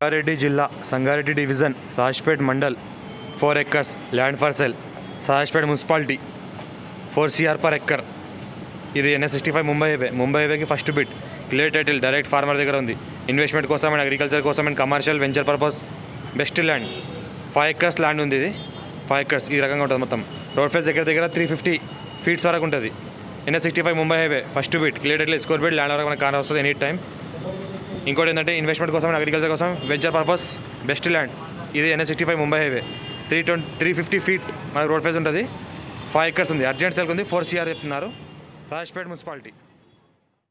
సంగారెడ్డి జిల్లా Sangareddy division Sajpet mandal four acres land for sale Sajpet municipality four CR per acre ఇది NS sixty five Mumbai highway Mumbai హైవేకి first bit clear title direct farmer దగ్గర ఉంది investment కోసం and agriculture కోసం and commercial venture purpose best land five acres land ఉంది ఇది five acres ఈ రకంగా ఉంటుంది మొత్తం రోడ్ ఫేస్ దగ్గర దగ్గర త్రీ ఫిఫ్టీ ఫీట్స్ వరకు ఉంటుంది NS sixty five Mumbai highway first bit clear title score bit land వరకు మనకు కార్ వస్తుంది ఎనీ టైం ఇంకోటి ఏంటంటే ఇన్వెస్ట్మెంట్ కోసం అగ్రికల్చర్ కోసం వెంచర్ పర్పస్ బెస్ట్ ల్యాండ్ ఇది NS sixty five Mumbai highway three twenty three fifty feet మన రోడ్ ఫేస్ ఉంటుంది ఫైవ్ ఎకర్స్ ఉంది అర్జెంట్ సెల్ ఉంది ఫోర్ సిఆర్ చెప్తున్నారు రాజ్పేట్ మున్సిపాలిటీ